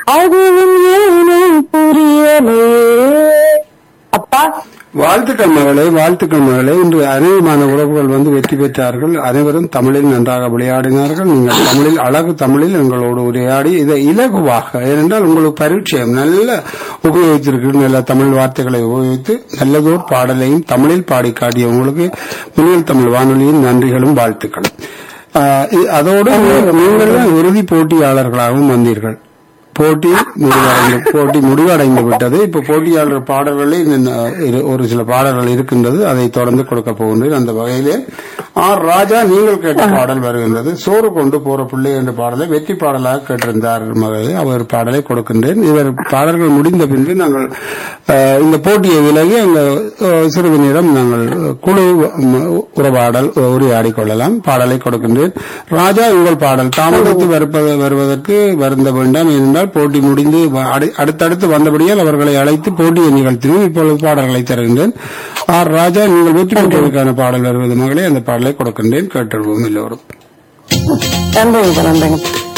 அதுவும் ஏனும் புரியலையே அப்பா வாழ்த்துக்கள் மகளே வாழ்த்துக்கள் மகளே இன்று அநேகமான உறவுகள் வந்து வெற்றி பெற்றார்கள் அனைவரும் தமிழில் நன்றாக விளையாடினார்கள் நீங்கள் தமிழில் அழகு தமிழில் எங்களோடு உரையாடி இதை இலகுவாக ஏனென்றால் உங்களுக்கு பரிச்சயம் நல்ல உபயோகித்திருக்கிறீர்கள் நல்ல தமிழ் வார்த்தைகளை உபயோகித்து நல்லதோர் பாடலையும் தமிழில் பாடி காட்டிய உங்களுக்கு முன்னில் தமிழ் வானொலியின் நன்றிகளும் வாழ்த்துக்களும் ஆஹ் இ- அதோடு நீங்கள் தான் இறுதி போட்டியாளர்களாகவும் வந்தீர்கள் போட்டி முடிவடைந்து போட்டி முடிவடைந்து விட்டது இப்ப போட்டியாளர் பாடல்களில் இன்னும் இரு- ஒரு சில பாடல்கள் இருக்கின்றது அதை தொடர்ந்து கொடுக்க போகின்றேன் அந்த வகையிலே ஆர் ராஜா நீங்கள் கேட்ட பாடல் வருகின்றது சோறு கொண்டு போற பிள்ளை என்ற பாடலை வெற்றி பாடலாக கேட்டிருந்தார் மகளே அவர் பாடலை கொடுக்கின்றேன் இவர் பாடல்கள் முடிந்த பின்பு நாங்கள் அஹ், இந்த போட்டியை விலகி அந்த அஹ், சிறிது நேரம் நாங்கள் குழு ம், உறவாடல் உரையாடிக் கொள்ளலாம் பாடலை கொடுக்கின்றேன் ராஜா உங்கள் பாடல் தாமதத்து வருப்பது வருவதற்கு வருந்த வேண்டாம் ஏனென்றால் போட்டி முடிந்து வ- அடு- அடுத்தடுத்து வந்தபடியால் அவர்களை அழைத்து போட்டியை நிகழ்த்தினோம் இப்பொழுது பாடல்களை தருகின்றேன் ஆர் ராஜா நீங்கள் வெற்றி பெற்றதற்கான பாடல் வருவது மகளே அந்த பாடலை கொடுக்கின்றேன் கேட்டுள்வோம் எல்லோரும் நன்றிங்க நன்றிங்க